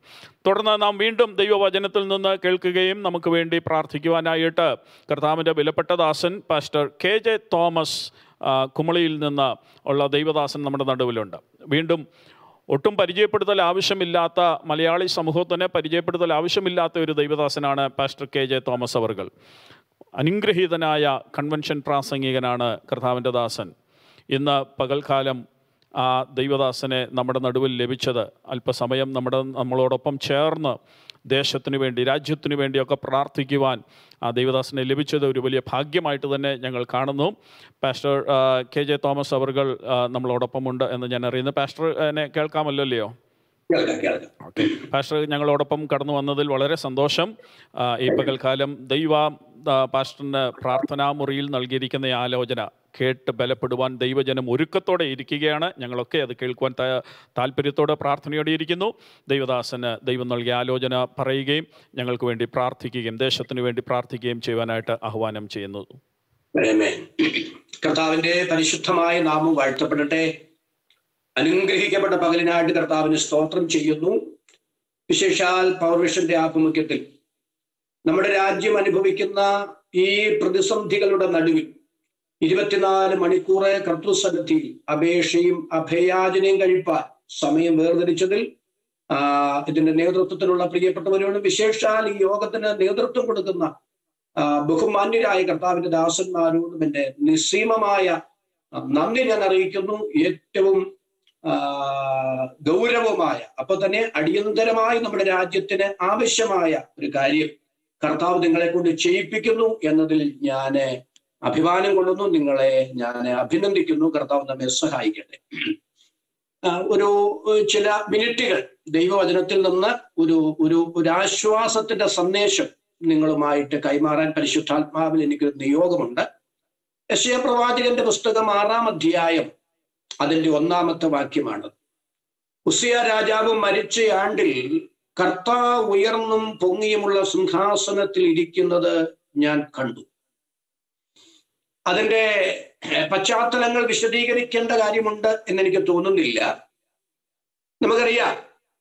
തുടർന്ന് നാം വീണ്ടും ദൈവവചനത്തിൽ നിന്ന് കേൾക്കുകയും നമുക്ക് വേണ്ടി പ്രാർത്ഥിക്കുവാനായിട്ട് കർത്താവിൻ്റെ വിലപ്പെട്ട ദാസൻ പാസ്റ്റർ കെ ജെ തോമസ് ആ, കുമളിയിൽ നിന്ന് ഉള്ള ദൈവദാസൻ നമ്മുടെ നടുവിലുണ്ട് വീണ്ടും ഒട്ടും പരിചയപ്പെടുത്തൽ ആവശ്യമില്ലാത്ത മലയാളി സമൂഹത്തിനെ പരിചയപ്പെടുത്തൽ ആവശ്യമില്ലാത്ത ഒരു ദൈവദാസനാണ് പാസ്റ്റർ കെ ജെ തോമസ് അവർകൾ അനുഗ്രഹീതനായ കൺവെൻഷൻ പ്രാസംഗികനാണ് കർത്താവിൻ്റെ ദാസൻ ഇന്ന് പകൽക്കാലം ആ ദൈവദാസനെ നമ്മുടെ നടുവിൽ ലഭിച്ചത് അല്പസമയം നമ്മുടെ നമ്മളോടൊപ്പം ചേർന്ന് ദേശത്തിന് വേണ്ടി രാജ്യത്തിന് വേണ്ടിയൊക്കെ പ്രാർത്ഥിക്കുവാൻ ആ ദൈവദാസനെ ലഭിച്ചത് ഒരു വലിയ ഭാഗ്യമായിട്ട് തന്നെ ഞങ്ങൾ കാണുന്നു പാസ്റ്റർ ആ, കെ ജെ തോമസ് അവർകൾ ആ, നമ്മളോടൊപ്പമുണ്ട് എന്ന് ഞാൻ അറിയുന്നു പാസ്റ്റർ എന്നെ കേൾക്കാമല്ലോ അല്ലയോ കേൾക്കാം കേൾക്കാം ഓക്കെ പാസ്റ്റർ ഞങ്ങളോടൊപ്പം കടന്നു വന്നതിൽ വളരെ സന്തോഷം ആ, ഈ പകൽക്കാലം ദൈവ ആ, പാസ്റ്ററിന് പ്രാർത്ഥനാ മുറിയിൽ നൽകിയിരിക്കുന്ന ഈ ആലോചന കേട്ട് ബലപ്പെടുവാൻ ദൈവജനം ഒരുക്കത്തോടെ ഇരിക്കുകയാണ് ഞങ്ങളൊക്കെ അത് കേൾക്കുവാൻ താ- താല്പര്യത്തോടെ പ്രാർത്ഥനയോടെ ഇരിക്കുന്നു ദൈവദാസന് ദൈവം നൽകിയ ആലോചന പറയുകയും ഞങ്ങൾക്ക് വേണ്ടി പ്രാർത്ഥിക്കുകയും ദേശത്തിന് വേണ്ടി പ്രാർത്ഥിക്കുകയും ചെയ്യുവാനായിട്ട് ആഹ്വാനം ചെയ്യുന്നു ആമേൻ. കർത്താവിന്റെ പരിശുദ്ധമായ നാമം വാഴ്ത്തപ്പെടട്ടെ അനുഗ്രഹിക്കപ്പെട്ട പകലിനായിട്ട് കർത്താവിന് സ്തോത്രം ചെയ്യുന്നു വിശേഷാൽ പൗർവിഷന്റെ ആഭിമുഖ്യത്തിൽ നമ്മുടെ രാജ്യം അനുഭവിക്കുന്ന ഈ പ്രതിസന്ധികളുടെ നടുവിൽ ഇരുപത്തിനാല് മണിക്കൂറ് കർത്തൃസന്നിധിയിൽ അപേക്ഷയും അഭയാചനയും കഴിപ്പാൻ സമയം വേർതിരിച്ചതിൽ ആ, ഇതിന്റെ നേതൃത്വത്തിലുള്ള പ്രിയപ്പെട്ടവരോട് വിശേഷാൽ ഈ യോഗത്തിന് നേതൃത്വം കൊടുക്കുന്ന ആ, ബഹുമാന്യരായ കർത്താവിന്റെ ദാസന്മാരോടും എന്റെ നിസ്സീമമായ ആ, നന്ദി ഞാൻ അറിയിക്കുന്നു ഏറ്റവും ആ, ഗൗരവമായ അപ്പൊ തന്നെ അടിയന്തരമായി നമ്മുടെ രാജ്യത്തിന് ആവശ്യമായ ഒരു കാര്യം കർത്താവ് നിങ്ങളെ കൊണ്ട് ചെയ്യിപ്പിക്കുന്നു എന്നതിൽ ഞാൻ അഭിമാനം കൊള്ളുന്നു നിങ്ങളെ ഞാൻ അഭിനന്ദിക്കുന്നു കർത്താവ് നമ്മെ സഹായിക്കട്ടെ ആ, ഒരു ഏഹ്, ചില മിനിറ്റുകൾ ദൈവവചനത്തിൽ നിന്ന് ഒരു ഒരു ഒരു ആശ്വാസത്തിന്റെ സന്ദേശം നിങ്ങളുമായിട്ട് കൈമാറാൻ പരിശുദ്ധാത്മാവിൽ എനിക്കൊരു നിയോഗമുണ്ട് യശയ പ്രവാചകന്റെ പുസ്തകം ആറാം അധ്യായം അതിന്റെ ഒന്നാമത്തെ വാക്യമാണ് ഉസിയ രാജാവ് മരിച്ച ആണ്ടിൽ കർത്താവ് ഉയർന്നും പൊങ്ങിയുമുള്ള സിംഹാസനത്തിൽ ഇരിക്കുന്നത് ഞാൻ കണ്ടു അതിന്റെ ഏഹ്, പശ്ചാത്തലങ്ങൾ വിശദീകരിക്കേണ്ട കാര്യമുണ്ട് എന്നെനിക്ക് തോന്നുന്നില്ല നമുക്കറിയാം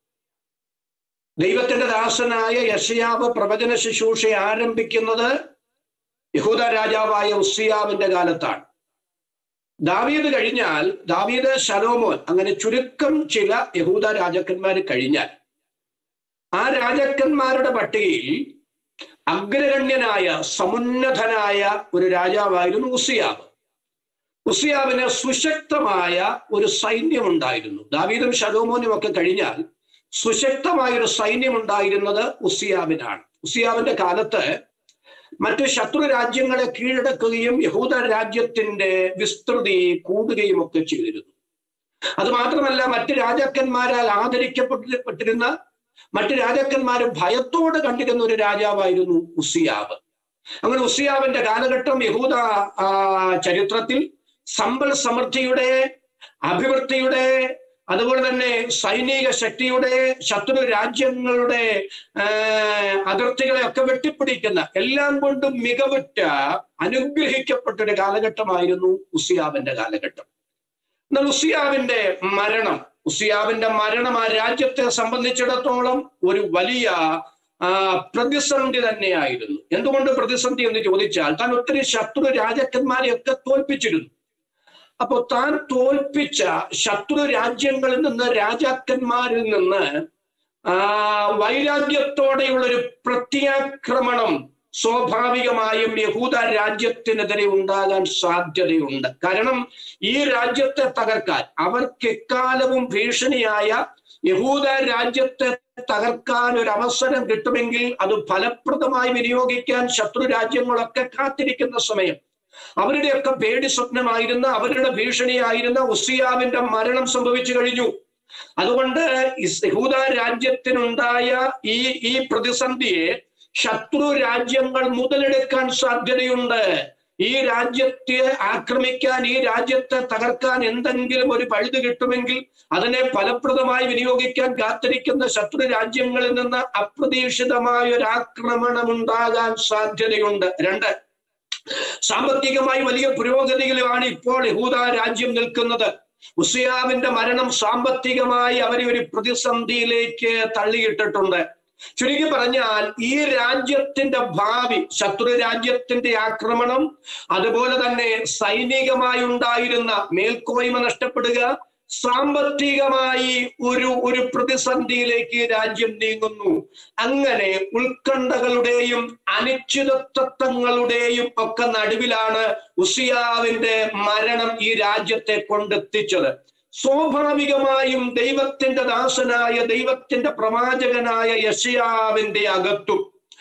ദൈവത്തിന്റെ ദാസനായ യശയാവ് പ്രവചന ശുശ്രൂഷ ആരംഭിക്കുന്നത് യഹൂദ രാജാവായ ഉസിയാവിന്റെ കാലത്താണ് ദാവീദ് കഴിഞ്ഞാൽ ദാവീദ് ശലോമോൻ അങ്ങനെ ചുരുക്കം ചില യഹൂദ രാജാക്കന്മാർ കഴിഞ്ഞാൽ ആ രാജാക്കന്മാരുടെ പട്ടികയിൽ അഗ്രഗണ്യനായ സമുന്നതനായ ഒരു രാജാവായിരുന്നു ഉസിയാവ് ഉസിയാവിന് സുശക്തമായ ഒരു സൈന്യമുണ്ടായിരുന്നു ദാവീദും ശലോമോനും ഒക്കെ കഴിഞ്ഞാൽ സുശക്തമായ ഒരു സൈന്യം ഉണ്ടായിരുന്നത് ഉസിയാവിനാണ് ഉസിയാവിന്റെ കാലത്ത് മറ്റ് ശത്രു രാജ്യങ്ങളെ കീഴടക്കുകയും യഹൂദ രാജ്യത്തിന്റെ വിസ്തൃതി കൂടുകയും ഒക്കെ ചെയ്തിരുന്നു അത് മാത്രമല്ല മറ്റ് രാജാക്കന്മാരാൽ ആദരിക്കപ്പെട്ടിരുന്ന മറ്റ് രാജാക്കന്മാര് ഭയത്തോടെ കണ്ടിരുന്ന ഒരു രാജാവായിരുന്നു ഉസിയാവ് അങ്ങനെ ഉസിയാവിന്റെ കാലഘട്ടം യഹൂദ ആ, ചരിത്രത്തിൽ സമ്പൽ സമൃദ്ധിയുടെ അഭിവൃദ്ധിയുടെ അതുപോലെ തന്നെ സൈനിക ശക്തിയുടെ ശത്രു രാജ്യങ്ങളുടെ ആ, അതിർത്തികളെ ഒക്കെ വെട്ടിപ്പിടിക്കുന്ന എല്ലാം കൊണ്ടും മികവുറ്റ അനുഗ്രഹിക്കപ്പെട്ട ഒരു കാലഘട്ടമായിരുന്നു ഉസിയാവിന്റെ കാലഘട്ടം എന്നാൽ ഉസിയാവിന്റെ മരണം ഉസിയാവിന്റെ മരണം ആ രാജ്യത്തെ സംബന്ധിച്ചിടത്തോളം ഒരു വലിയ ആ, പ്രതിസന്ധി തന്നെയായിരുന്നു എന്തുകൊണ്ട് പ്രതിസന്ധി എന്ന് ചോദിച്ചാൽ താൻ ഒത്തിരി ശത്രു രാജാക്കന്മാരെയൊക്കെ തോൽപ്പിച്ചിരുന്നു അപ്പൊ താൻ തോൽപ്പിച്ച ശത്രു രാജ്യങ്ങളിൽ നിന്ന് രാജാക്കന്മാരിൽ നിന്ന് ആ വൈരാഗ്യത്തോടെയുള്ള ഒരു പ്രത്യാക്രമണം സ്വാഭാവികമായും യഹൂദ രാജ്യത്തിനെതിരെ ഉണ്ടാകാൻ സാധ്യതയുണ്ട് കാരണം ഈ രാജ്യത്തെ തകർക്കാൻ അവർക്ക് എക്കാലവും ഭീഷണിയായ യഹൂദ രാജ്യത്തെ തകർക്കാൻ ഒരു അവസരം കിട്ടുമെങ്കിൽ അത് ഫലപ്രദമായി വിനിയോഗിക്കാൻ ശത്രു രാജ്യങ്ങളൊക്കെ കാത്തിരിക്കുന്ന സമയം അവരുടെയൊക്കെ പേടി സ്വപ്നമായിരുന്ന അവരുടെ ഭീഷണിയായിരുന്ന ഉസിയാവിന്റെ മരണം സംഭവിച്ചു കഴിഞ്ഞു അതുകൊണ്ട് ഇസ് യഹൂദ രാജ്യത്തിനുണ്ടായ ഈ ഈ പ്രതിസന്ധിയെ ശത്രു രാജ്യങ്ങൾ മുതലെടുക്കാൻ സാധ്യതയുണ്ട് ഈ രാജ്യത്തെ ആക്രമിക്കാൻ ഈ രാജ്യത്തെ തകർക്കാൻ എന്തെങ്കിലും ഒരു പഴുത് കിട്ടുമെങ്കിൽ അതിനെ ഫലപ്രദമായി വിനിയോഗിക്കാൻ കാത്തിരിക്കുന്ന ശത്രു രാജ്യങ്ങളിൽ നിന്ന് അപ്രതീക്ഷിതമായ ഒരു ആക്രമണം ഉണ്ടാകാൻ സാധ്യതയുണ്ട് രണ്ട് സാമ്പത്തികമായി വലിയ പുരോഗതിയിലുമാണ് ഇപ്പോൾ യഹൂദ രാജ്യം നിൽക്കുന്നത് ഉസിയാവിന്റെ മരണം സാമ്പത്തികമായി അവരെ ഒരു പ്രതിസന്ധിയിലേക്ക് തള്ളിയിട്ടിട്ടുണ്ട് ചുരുക്കി പറഞ്ഞാൽ ഈ രാജ്യത്തിന്റെ ഭാവി ശത്രു രാജ്യത്തിന്റെ ആക്രമണം അതുപോലെ തന്നെ സൈനികമായി ഉണ്ടായിരുന്ന മേൽക്കോയ്മ നഷ്ടപ്പെടുക സാമ്പത്തികമായി ഒരു ഒരു പ്രതിസന്ധിയിലേക്ക് രാജ്യം നീങ്ങുന്നു അങ്ങനെ ഉത്കണ്ഠകളുടെയും അനിശ്ചിതത്വങ്ങളുടെയും ഒക്കെ നടുവിലാണ് ഉസിയാവിന്റെ മരണം ഈ രാജ്യത്തെ കൊണ്ടെത്തിച്ചത് സ്വാഭാവികമായും ദൈവത്തിന്റെ ദാസനായ ദൈവത്തിന്റെ പ്രവാചകനായ യശയാവിന്റെ അകത്തും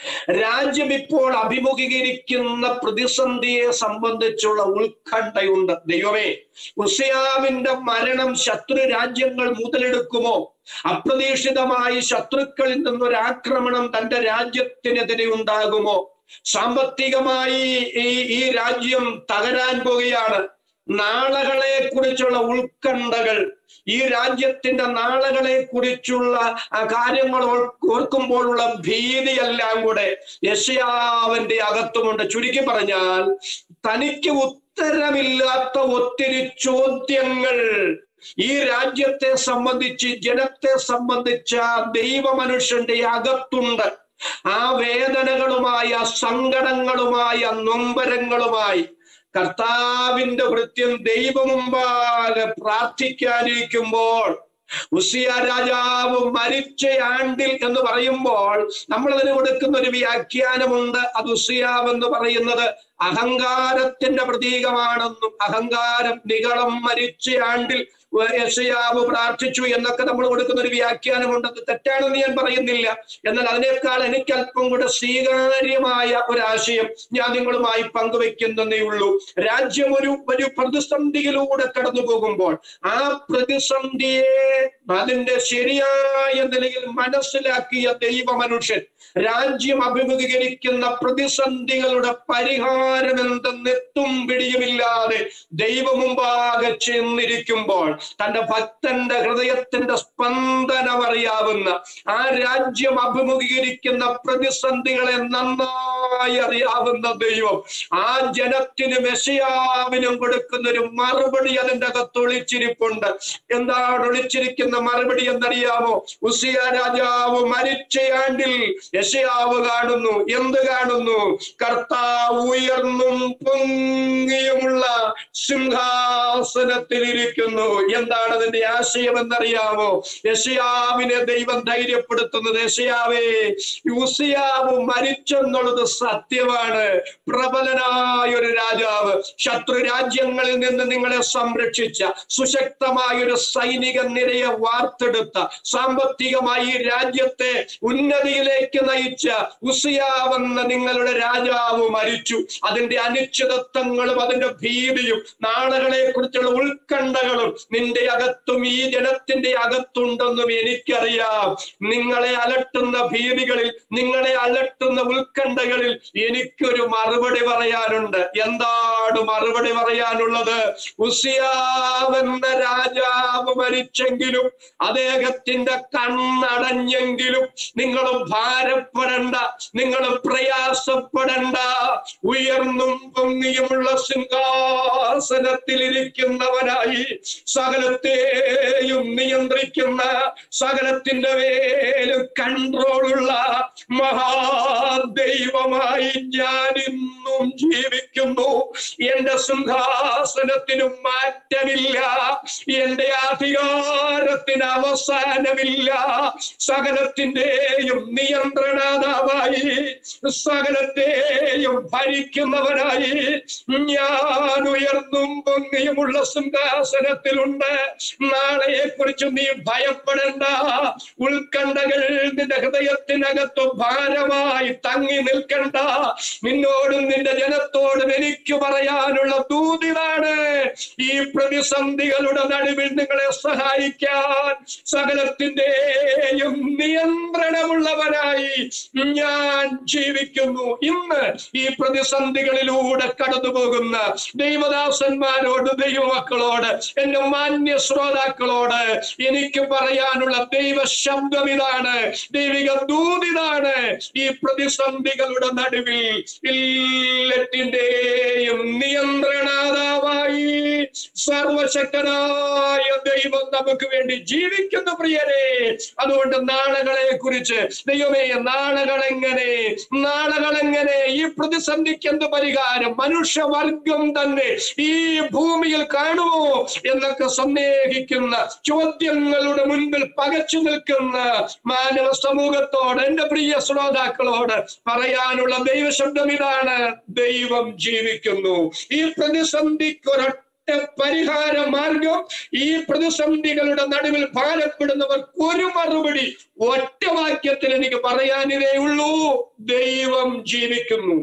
രാജ്യം ഇപ്പോൾ അഭിമുഖീകരിക്കുന്ന പ്രതിസന്ധിയെ സംബന്ധിച്ചുള്ള ഉത്കണ്ഠയുണ്ട് ദൈവമേ ഉസിയാവിന്റെ മരണം ശത്രു രാജ്യങ്ങൾ മുതലെടുക്കുമോ അപ്രതീക്ഷിതമായി ശത്രുക്കളിൽ നിന്നൊരു ആക്രമണം തന്റെ രാജ്യത്തിനെതിരെ ഉണ്ടാകുമോ സാമ്പത്തികമായി ഈ ഈ രാജ്യം തകരാൻ പോകുകയാണ് നാളകളെ കുറിച്ചുള്ള ഉത്കണ്ഠകൾ ഈ രാജ്യത്തിന്റെ നാളകളെ കുറിച്ചുള്ള കാര്യങ്ങൾ ഓർക്കുമ്പോഴുള്ള ഭീതിയെല്ലാം കൂടെ യശയാവന്റെ അകത്തുമുണ്ട് ചുരുക്കി പറഞ്ഞാൽ തനിക്ക് ഉത്തരമില്ലാത്ത ഒത്തിരി ചോദ്യങ്ങൾ ഈ രാജ്യത്തെ സംബന്ധിച്ച് ജനത്തെ സംബന്ധിച്ച ദൈവമനുഷ്യന്റെ അകത്തുണ്ട് ആ വേദനകളുമായി ആ സങ്കടങ്ങളുമായി ആ നൊമ്പരങ്ങളുമായി കർത്താവിന്റെ കൃത്യം ദൈവമുമ്പാകെ പ്രാർത്ഥിക്കാനിരിക്കുമ്പോൾ ഉസിയ രാജാവ് മരിച്ച ആണ്ടിൽ എന്ന് പറയുമ്പോൾ നമ്മൾ അതിന് കൊടുക്കുന്ന ഒരു വ്യാഖ്യാനമുണ്ട് അത് ഉസിയാവ് എന്ന് പറയുന്നത് അഹങ്കാരത്തിന്റെ പ്രതീകമാണെന്നും അഹങ്കാരം നികളം മരിച്ച ആണ്ടിൽ യശയാവ് പ്രാർത്ഥിച്ചു എന്നൊക്കെ നമ്മൾ കൊടുക്കുന്ന ഒരു വ്യാഖ്യാനമുണ്ട് അത് തെറ്റാണെന്ന് ഞാൻ പറയുന്നില്ല എന്നാൽ അതിനേക്കാൾ എനിക്ക് അല്പം കൂടെ സ്വീകാര്യമായ ഒരാശയം ഞാൻ നിങ്ങളുമായി പങ്കുവെക്കുന്നതേ ഉള്ളൂ രാജ്യം ഒരു ഒരു പ്രതിസന്ധിയിലൂടെ കടന്നു പോകുമ്പോൾ ആ പ്രതിസന്ധിയെ അതിന്റെ ശരിയായ നിലയിൽ മനസ്സിലാക്കിയ ദൈവ മനുഷ്യൻ രാജ്യം അഭിമുഖീകരിക്കുന്ന പ്രതിസന്ധികളുടെ പരിഹാരം എന്തെന്നെത്തും പിടിയുമില്ലാതെ ദൈവമുമ്പാകെ ചെന്നിരിക്കുമ്പോൾ തന്റെ ഭക്തന്റെ ഹൃദയത്തിന്റെ സ്പന്ദനം അറിയാവുന്ന ആ രാജ്യം അഭിമുഖീകരിക്കുന്ന പ്രതിസന്ധികളെ നന്നായി അറിയാവുന്ന ദൈവം ആ ജനത്തിന് മെഷയാവിനും കൊടുക്കുന്ന ഒരു മറുപടി അതിന്റെ അകത്ത് ഒളിച്ചിരിപ്പുണ്ട് എന്താണ് ഒളിച്ചിരിക്കുന്ന മറുപടി എന്നറിയാമോ ഉസിയ രാജാവ് മരിച്ചയാണ്ടിൽ യശയാവ് കാണുന്നു എന്ത് കാണുന്നു കർത്താവ് ഉയർന്നും പൊങ്ങിയുമുള്ള സിംഹാസനത്തിൽ ഇരിക്കുന്നു എന്താണ് അതിന്റെ ആശയം എന്നറിയാമോ യശയാവിനെ ദൈവം ധൈര്യപ്പെടുത്തുന്നത് യശയാവേ യൂസിയാവ് മരിച്ചെന്നുള്ളത് സത്യമാണ് പ്രബലനായ ഒരു രാജാവ് ശത്രു രാജ്യങ്ങളിൽ നിന്ന് നിങ്ങളെ സംരക്ഷിച്ച സുശക്തമായ ഒരു സൈനിക നിരയെ വാർത്തെടുത്ത സാമ്പത്തികമായി ഈ രാജ്യത്തെ ഉന്നതിയിലേക്ക് നയിച്ച ഉസിയാവെന്ന നിങ്ങളുടെ രാജാവ് മരിച്ചു അതിന്റെ അനിശ്ചിതത്വങ്ങളും അതിന്റെ ഭീതിയും നാളുകളെ കുറിച്ചുള്ള ഉത്കണ്ഠകളും നിന്റെ അകത്തും ഈ ജനത്തിന്റെ അകത്തുണ്ടെന്നും എനിക്കറിയാം നിങ്ങളെ അലട്ടുന്ന ഭീതികളിൽ നിങ്ങളെ അലട്ടുന്ന ഉത്കണ്ഠകളിൽ എനിക്കൊരു മറുപടി പറയാനുണ്ട് എന്താണ് മറുപടി പറയാനുള്ളത് ഉസിയാവെന്ന രാജാവ് മരിച്ചെങ്കിലും അദ്ദേഹത്തിന്റെ കണ്ണടഞ്ഞെങ്കിലും നിങ്ങൾ ഭാരപ്പെടണ്ട നിങ്ങൾ പ്രയാസപ്പെടണ്ട ഉയർന്നും പൊങ്ങിയുമുള്ള സിംഹാസനത്തിൽ ഇരിക്കുന്നവനായി സകലത്തെയും നിയന്ത്രിക്കുന്ന സകലത്തിന്റെ മേലും കൺട്രോളുള്ള മഹാദൈവമായി ഞാൻ ഇന്നും ജീവിക്കുന്നു എന്റെ സിംഹാസനത്തിനും മാറ്റമില്ല എന്റെ അധികാരത്തിന് അവസാനമില്ല സകലത്തിന്റെയും നിയന്ത്രണാതാവായി സകലത്തെയും ഭരിക്കുന്നവനായി ഞാൻ ഉയർന്നും പൊങ്ങിയുമുള്ള സിംഹാസനത്തിലുണ്ട് നാളെയെ കുറിച്ച് നീ ഭയപ്പെടേണ്ട ഉത്കണ്ഠകൾ നിന്റെ ഹൃദയത്തിനകത്ത് ഭാരമായി തങ്ങി നിൽക്കണ്ട നിന്നോടും നിന്റെ ജനത്തോടും എനിക്ക് പറയാനുള്ള ദൂതിതാണ് ഈ പ്രതിസന്ധികളുടെ നടുവിൽ നിങ്ങളെ സഹായിക്കാൻ സകലത്തിന്റെയും നിയന്ത്രണമുള്ളവനായി ഞാൻ ജീവിക്കുന്നു ഇന്ന് ഈ പ്രതിസന്ധികളിലൂടെ കടന്നു പോകുന്ന ദൈവദാസന്മാരോട് ദൈവമക്കളോട് എന്റെ മാന്യ ശ്രോതാക്കളോട് എനിക്ക് പറയാനുള്ള ദൈവ ശബ്ദം ഇതാണ് ദൈവിക ദൂതിതാണ് ഈ പ്രതിസന്ധികളുടെ നടുവിൽ എല്ലാറ്റിന്റെ സകലത്തിന്റെയും നിയന്ത്രണാതാവായി സർവശക്തനായ ദൈവം നമുക്ക് വേണ്ടി ജീവിക്കുന്ന പ്രിയരെ അതുകൊണ്ട് നാളുകളെ കുറിച്ച് ദൈവമേ നാളുകളെങ്ങനെ നാളുകളെങ്ങനെ ഈ പ്രതിസന്ധിക്ക് എന്ത് പരിഹാരം മനുഷ്യവർഗം തന്നെ ഈ ഭൂമിയിൽ കാണുമോ എന്നൊക്കെ സന്ദേഹിക്കുന്ന ചോദ്യങ്ങളുടെ മുൻപിൽ പകച്ചു നിൽക്കുന്ന മാനവ സമൂഹത്തോട് എന്റെ പ്രിയ ശ്രോതാക്കളോട് പറയാനുള്ള ദൈവശബ്ദം ഇതാണ് ദൈവം ജീവിക്കുന്നു ഈ പ്രതിസന്ധിക്ക് ഒരൊറ്റ പരിഹാര മാർഗം ഈ പ്രതിസന്ധികളുടെ നടുവിൽ ഭാരപ്പെടുന്നവർക്ക് ഒരു മറുപടി ഒറ്റ വാക്യത്തിൽ എനിക്ക് പറയാനിതേ ഉള്ളൂ ദൈവം ജീവിക്കുന്നു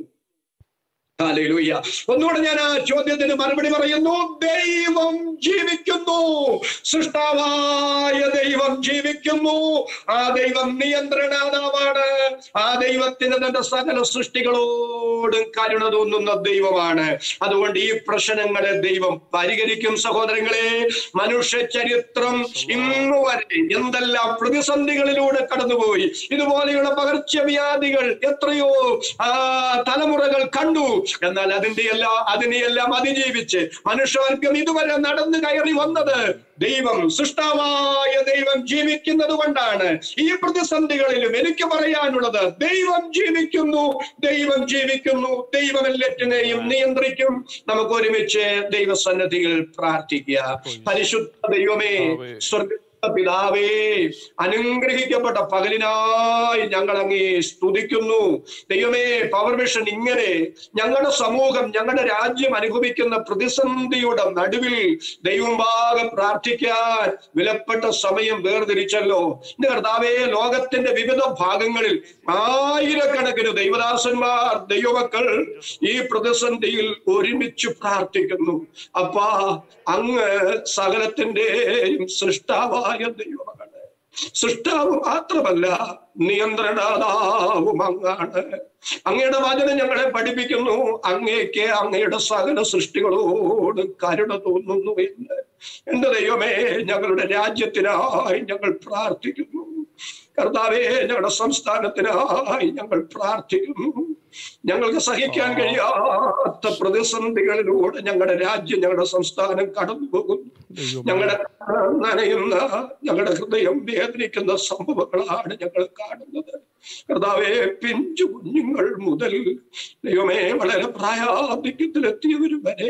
ഹല്ലേലൂയ ഒന്നുകൂടെ ഞാൻ ആ ചോദ്യത്തിന് മറുപടി പറയുന്നു ദൈവം ജീവിക്കുന്നു സൃഷ്ടാവായ ദൈവം ജീവിക്കുന്നു ആ ദൈവം നിയന്ത്രണാതാവാണ് ആ ദൈവത്തിന് തന്റെ സകല സൃഷ്ടികളോടും കരുണ തോന്നുന്ന ദൈവമാണ് അതുകൊണ്ട് ഈ പ്രശ്നങ്ങളെ ദൈവം പരിഹരിക്കും സഹോദരങ്ങളെ മനുഷ്യ ചരിത്രം ഇന്നു വരെ എന്തെല്ലാം പ്രതിസന്ധികളിലൂടെ കടന്നുപോയി ഇതുപോലെയുള്ള പകർച്ചവ്യാധികൾ എത്രയോ ആ തലമുറകൾ കണ്ടു എന്നാൽ അതിന്റെ എല്ലാം അതിനെയെല്ലാം അതിജീവിച്ച് മനുഷ്യവർഗം ഇതുവരെ നടന്നു കയറി വന്നത് ദൈവം സൃഷ്ടാവായ ദൈവം ജീവിക്കുന്നത് കൊണ്ടാണ് ഈ പ്രതിസന്ധികളിലും എനിക്ക് പറയാനുള്ളത് ദൈവം ജീവിക്കുന്നു ദൈവം ജീവിക്കുന്നു ദൈവം എല്ലാറ്റിനെയും നിയന്ത്രിക്കും നമുക്ക് ഒരുമിച്ച് ദൈവസന്നിധിയിൽ പ്രാർത്ഥിക്കുക പരിശുദ്ധ ദൈവമേ സ്വർഗ പിതാവേ അനുഗ്രഹിക്കപ്പെട്ട പകലിനായി ഞങ്ങൾ അങ്ങേ സ്തുതിക്കുന്നു ദൈവമേ പവർ മിഷൻ ഇങ്ങനെ ഞങ്ങളുടെ സമൂഹം ഞങ്ങളുടെ രാജ്യം അനുഭവിക്കുന്ന പ്രതിസന്ധിയുടെ നടുവിൽ ദൈവംഭാഗം പ്രാർത്ഥിക്കാൻ വിലപ്പെട്ട സമയം വേർതിരിച്ചല്ലോ എന്റെ കർത്താവേ ലോകത്തിന്റെ വിവിധ ഭാഗങ്ങളിൽ ആയിരക്കണക്കിന് ദൈവദാസന്മാർ ദൈവമക്കൾ ഈ പ്രതിസന്ധിയിൽ ഒരുമിച്ച് പ്രാർത്ഥിക്കുന്നു അപ്പാ അങ്ങ് സകലത്തിന്റെയും സൃഷ്ടാവായ ദൈവമാണ് സൃഷ്ടാവ് മാത്രമല്ല നിയന്ത്രണാതാവും അങ്ങാണ് അങ്ങയുടെ വചനം ഞങ്ങളെ പഠിപ്പിക്കുന്നു അങ്ങേക്ക് അങ്ങയുടെ സകല സൃഷ്ടികളോട് കരുണ തോന്നുന്നു എന്ന് എന്റെ ദൈവമേ ഞങ്ങളുടെ രാജ്യത്തിനായി ഞങ്ങൾ പ്രാർത്ഥിക്കുന്നു കർത്താവേ ഞങ്ങളുടെ സംസ്ഥാനത്തിനായി ഞങ്ങൾ പ്രാർത്ഥിക്കുന്നു ഞങ്ങൾക്ക് സഹിക്കാൻ കഴിയാത്ത പ്രതിസന്ധികളിലൂടെ ഞങ്ങളുടെ രാജ്യം ഞങ്ങളുടെ സംസ്ഥാനം കടന്നു പോകുന്നു ഞങ്ങളുടെ നനയുന്ന ഞങ്ങളുടെ ഹൃദയം വേദനിക്കുന്ന സംഭവങ്ങളാണ് ഞങ്ങൾ കാണുന്നത് കർത്താവെ പിഞ്ചു കുഞ്ഞുങ്ങൾ മുതൽ ദൈവമേ വളരെ പ്രായാധിക്യത്തിലെത്തിയവർ വരെ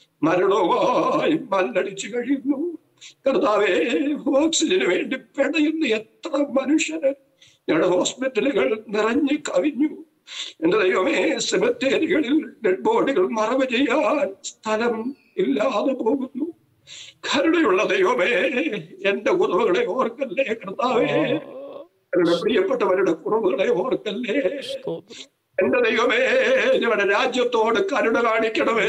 മരണവുമായി മല്ലടിച്ചു കഴിയുന്നു കർത്താവെ ഓക്സിജന് വേണ്ടി പിടയുന്ന എത്ര മനുഷ്യര് ഞങ്ങളുടെ ഹോസ്പിറ്റലുകൾ നിറഞ്ഞു കവിഞ്ഞു എന്റെ ദൈവമേ സെമിത്തേരികളിൽ ഡെഡ് ബോഡികൾ മറവ് ചെയ്യാൻ സ്ഥലം ഇല്ലാതെ പോകുന്നു കരുണയുള്ള ദൈവമേ എന്റെ കുറവുകളെ ഓർക്കല്ലേ കർത്താവേ എന്റെ പ്രിയപ്പെട്ടവരുടെ കുറവുകളെ ഓർക്കല്ലേ എന്റെ ദൈവമേ ഞങ്ങളുടെ രാജ്യത്തോട് കരുണ കാണിക്കണമേ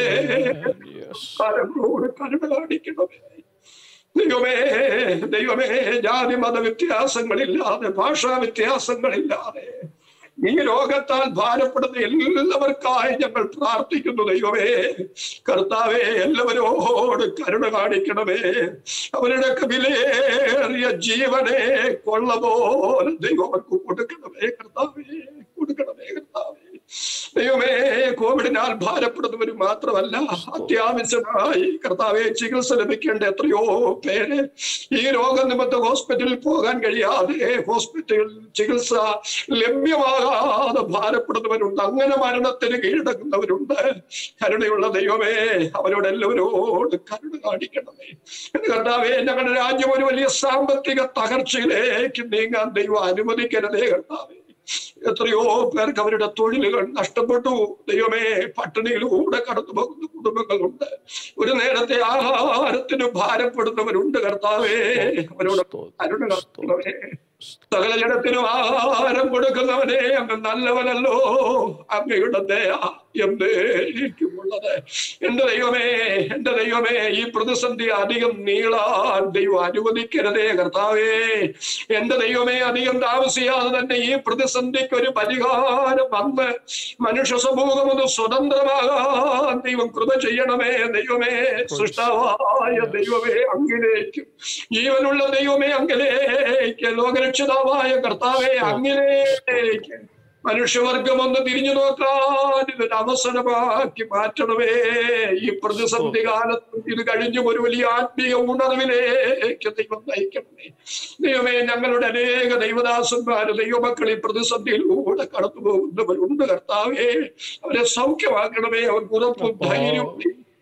കാലങ്ങളോട് കരുണ കാണിക്കണമേ ദൈവമേ ദൈവമേ ജാതി മത വ്യത്യാസങ്ങളില്ലാതെ ഭാഷാ വ്യത്യാസങ്ങളില്ലാതെ ഈ ലോകത്താൽ ഭാരപ്പെടുന്ന എല്ലാവർക്കായി ഞങ്ങൾ പ്രാർത്ഥിക്കുന്നു ദൈവമേ കർത്താവേ എല്ലാവരോട് കരുണ കാണിക്കണമേ അവരുടെയൊക്കെ വിലയേറിയ ജീവനെ കൊള്ള പോലെ ദൈവർക്ക് കൊടുക്കണമേ കർത്താവേ കൊടുക്കണമേ കർത്താവേ ദൈവമേ കോവിഡിനാൽ ഭാരപ്പെടുന്നവർ മാത്രമല്ല അത്യാവശ്യമായി കർത്താവെ ചികിത്സ ലഭിക്കേണ്ട എത്രയോ പേര് ഈ രോഗനിമിത്തം ഹോസ്പിറ്റലിൽ പോകാൻ കഴിയാതെ ഹോസ്പിറ്റലിൽ ചികിത്സ ലഭ്യമാകാതെ ഭാരപ്പെടുന്നവരുണ്ട് അങ്ങനെ മരണത്തിന് കീഴടങ്ങുന്നവരുണ്ട് കരുണയുള്ള ദൈവമേ അവരോട് എല്ലാവരോട് കരുണ കാണിക്കണമേ എന്ന് കർത്താവേ ഞങ്ങളുടെ രാജ്യം ഒരു വലിയ സാമ്പത്തിക തകർച്ചയിലേക്ക് നീങ്ങാൻ ദൈവം അനുവദിക്കരുതേ കർത്താവേ എത്രയോ പേർക്ക് അവരുടെ തൊഴിലുകൾ നഷ്ടപ്പെട്ടു ദൈവമേ പട്ടിണിയിലൂടെ കടന്നു പോകുന്ന കുടുംബങ്ങളുണ്ട് ഒരു നേരത്തെ ആഹാരത്തിന് ഭാരപ്പെടുന്നവരുണ്ട് കർത്താവേ അവരോട് കരുണ കാണിക്കണമേ സകല ജനത്തിനും ആഹാരം കൊടുക്കുന്നവനെ അങ്ങ് നല്ലവനല്ലോ അങ്ങയുടെ ദയ എന്നേക്കുമുള്ളത് എന്റെ ദൈവമേ എന്റെ ദൈവമേ ഈ പ്രതിസന്ധി അധികം നീളാൻ ദൈവം അനുവദിക്കരുതേ കർത്താവേ എന്റെ ദൈവമേ അധികം താമസിയാതെ തന്നെ ഈ പ്രതിസന്ധിക്ക് ഒരു പരിഹാരം വന്ന് മനുഷ്യ സമൂഹം ഒന്ന് സ്വതന്ത്രമാകാൻ ദൈവം കൃപ ചെയ്യണമേ ദൈവമേ സൃഷ്ടാവായ ദൈവമേ അങ്ങിലേക്കും ജീവനുള്ള ദൈവമേ അങ്ങിലേക്ക് ലോകരക്ഷിതാവായ കർത്താവെ അങ്ങിലേക്ക് മനുഷ്യവർഗം ഒന്ന് തിരിഞ്ഞു നോക്കാൻ ഇതൊരു അവസരമാക്കി മാറ്റണമേ ഈ പ്രതിസന്ധി കാലത്തും ഇത് കഴിഞ്ഞു ഒരു വലിയ ആത്മീയ ഉണർവിലേക്ക് ദൈവം നയിക്കണമേ ദൈവമേ ഞങ്ങളുടെ അനേക ദൈവദാസന്മാര് ദൈവമക്കൾ ഈ പ്രതിസന്ധിയിലൂടെ കടന്നു പോകുന്നവരുണ്ട് കർത്താവേ അവരെ സൗഖ്യമാക്കണമേ അവർക്ക് ഉറപ്പും ധൈര്യവും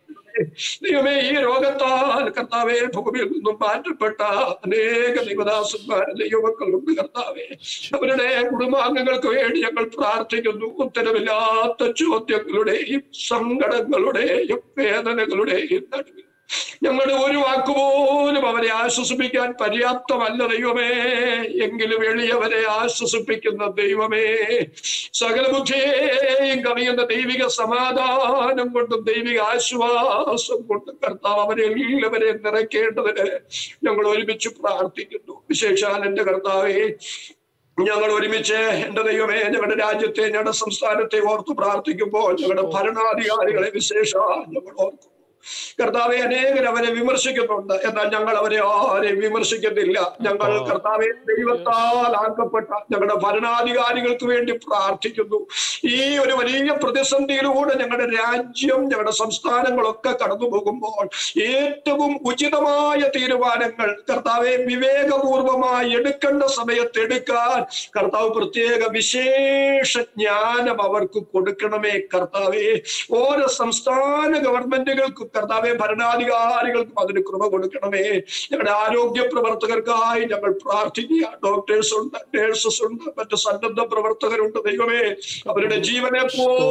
ദൈവമേ ഈ രോഗത്താൽ കർത്താവെ ഭൂമിയിൽ നിന്നും മാറ്റപ്പെട്ട അനേക ദൈവദാസന്മാർ ദൈവമക്കളുണ്ട് കർത്താവെ അവരുടെ കുടുംബാംഗങ്ങൾക്ക് വേണ്ടി ഞങ്ങൾ പ്രാർത്ഥിക്കുന്നു ഉത്തരവില്ലാത്ത ചോദ്യങ്ങളുടെയും സങ്കടങ്ങളുടെയും വേദനകളുടെയും നടുവിൽ ഞങ്ങളുടെ ഒരു വാക്കുപോലും അവരെ ആശ്വസിപ്പിക്കാൻ പര്യാപ്തമല്ല ദൈവമേ എങ്കിലും എളിയവരെ ആശ്വസിപ്പിക്കുന്ന ദൈവമേ സകല ബുദ്ധിയെയും കവിയുന്ന ദൈവിക സമാധാനം കൊണ്ടും ദൈവിക ആശ്വാസം കൊണ്ടും കർത്താവ് അവരെ എല്ലാവരെയും നിറയ്ക്കേണ്ടതിന് ഞങ്ങൾ ഒരുമിച്ച് പ്രാർത്ഥിക്കുന്നു വിശേഷാൽ എന്റെ കർത്താവെ ഞങ്ങൾ ഒരുമിച്ച് എന്റെ ദൈവമേ ഞങ്ങളുടെ രാജ്യത്തെ ഞങ്ങളുടെ സംസ്ഥാനത്തെ ഓർത്ത് പ്രാർത്ഥിക്കുമ്പോൾ ഞങ്ങളുടെ ഭരണാധികാരികളെ വിശേഷ ഞങ്ങൾ ഓർക്കുന്നു കർത്താവെ അനേകർ അവരെ വിമർശിക്കുന്നുണ്ട് എന്നാൽ ഞങ്ങൾ അവരെ ആരെയും വിമർശിക്കുന്നില്ല ഞങ്ങൾ കർത്താവെ ദൈവത്താൽ ആക്കപ്പെട്ട ഞങ്ങളുടെ ഭരണാധികാരികൾക്ക് വേണ്ടി പ്രാർത്ഥിക്കുന്നു ഈ ഒരു വലിയ പ്രതിസന്ധിയിലൂടെ ഞങ്ങളുടെ രാജ്യം ഞങ്ങളുടെ സംസ്ഥാനങ്ങളൊക്കെ കടന്നു പോകുമ്പോൾ ഏറ്റവും ഉചിതമായ തീരുമാനങ്ങൾ കർത്താവെ വിവേകപൂർവമായി എടുക്കേണ്ട സമയത്ത് എടുക്കാൻ കർത്താവ് പ്രത്യേക വിശേഷ ജ്ഞാനം അവർക്ക് കൊടുക്കണമേ കർത്താവെ ഓരോ സംസ്ഥാന ഗവൺമെന്റുകൾക്കും കർത്താവെ ഭരണാധികാരികൾക്കും അതിന് കൃപ കൊടുക്കണമേ ഞങ്ങളുടെ ആരോഗ്യ പ്രവർത്തകർക്കായി ഞങ്ങൾ പ്രാർത്ഥിക്കുക ഡോക്ടേഴ്സ് ഉണ്ട് നേഴ്സസ് ഉണ്ട് മറ്റു സന്നദ്ധ പ്രവർത്തകരുണ്ട് ദൈവമേ അവരുടെ ജീവനെ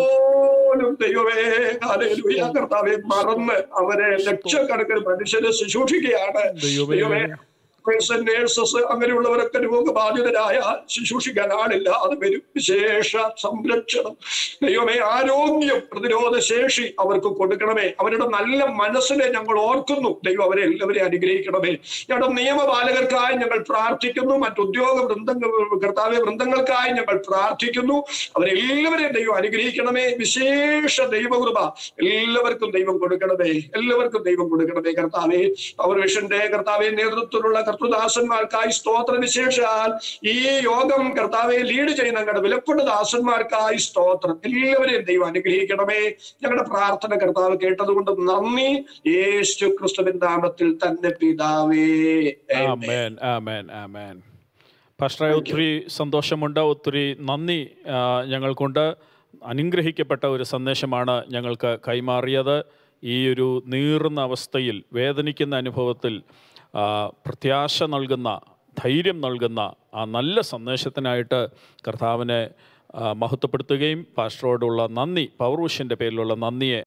പോലും ദൈവമേ ഹല്ലേലൂയ കർത്താവെ മറന്ന് അവരെ ലക്ഷക്കണക്കിന് മനുഷ്യരെ ശുശ്രൂഷിക്കുകയാണ് ദൈവമേ നേഴ്സസ് അങ്ങനെയുള്ളവരൊക്കെ രോഗബാധിതരായ ശുശ്രൂഷിക്കാൻ ആളില്ല അത് വരും വിശേഷ സംരക്ഷണം ദൈവമേ ആരോഗ്യം പ്രതിരോധ ശേഷി അവർക്ക് കൊടുക്കണമേ അവരുടെ നല്ല മനസ്സിനെ ഞങ്ങൾ ഓർക്കുന്നു ദൈവം അവരെ എല്ലാവരെയും അനുഗ്രഹിക്കണമേ ഞങ്ങളുടെ നിയമപാലകർക്കായി ഞങ്ങൾ പ്രാർത്ഥിക്കുന്നു മറ്റുദ്യോഗ വൃന്ദങ്ങൾ കർത്താവ്യ വൃന്ദങ്ങൾക്കായി ഞങ്ങൾ പ്രാർത്ഥിക്കുന്നു അവരെല്ലാവരെയും ദൈവം അനുഗ്രഹിക്കണമേ വിശേഷ ദൈവകൃപ എല്ലാവർക്കും ദൈവം കൊടുക്കണമേ എല്ലാവർക്കും ദൈവം കൊടുക്കണമേ കർത്താവെ പവർ വിഷന്റെ കർത്താവെ നേതൃത്വത്തിലുള്ള കർത്തൃദാസന്മാർക്കായി സ്തോത്ര വിശേഷാൽ ഈ യോഗം കർത്താവെ ലീഡ് ചെയ്യുന്ന ഞങ്ങളുടെ വിലപ്പെട്ട ദാസന്മാർക്കായി സ്തോത്രം എല്ലാവരെയും ദൈവം അനുഗ്രഹിക്കണമേ ഞങ്ങളുടെ പ്രാർത്ഥന കർത്താവ് കേട്ടതുകൊണ്ട് നന്ദി യേശു ക്രിസ്തുവിൻ നാമത്തിൽ തന്നെ പിതാവേ ആമേൻ. ആമേൻ ആമേൻ ആമേൻ പാസ്റ്ററെ ഒത്തിരി സന്തോഷമുണ്ട് ഒത്തിരി നന്ദി ആ, ഞങ്ങൾക്കുണ്ട് അനുഗ്രഹിക്കപ്പെട്ട ഒരു സന്ദേശമാണ് ഞങ്ങൾക്ക് കൈമാറിയത് ഈ ഒരു നീറുന്ന അവസ്ഥയിൽ വേദനിക്കുന്ന അനുഭവത്തിൽ ആ, പ്രത്യാശ നൽകുന്ന ധൈര്യം നൽകുന്ന ആ നല്ല സന്ദേശത്തിനായിട്ട് കർത്താവിനെ ആ, മഹത്വപ്പെടുത്തുകയും പാസ്റ്ററോടുള്ള നന്ദി പൗർവിഷ്യൻ്റെ പേരിലുള്ള നന്ദിയെ